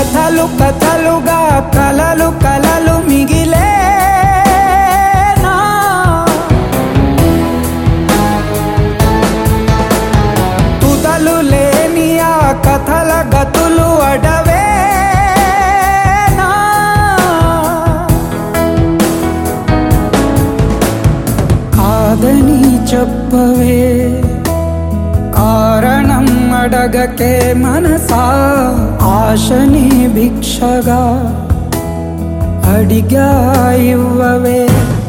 కథలు కథలుగా కలలు కలలు మిగిలే తుదలు లేని ఆ కథల గతులు అడవేనా కాదని చెప్పవే కారణం అడగకే మనసా ఆశని భిక్షగా అడిగా ఇవ్వవే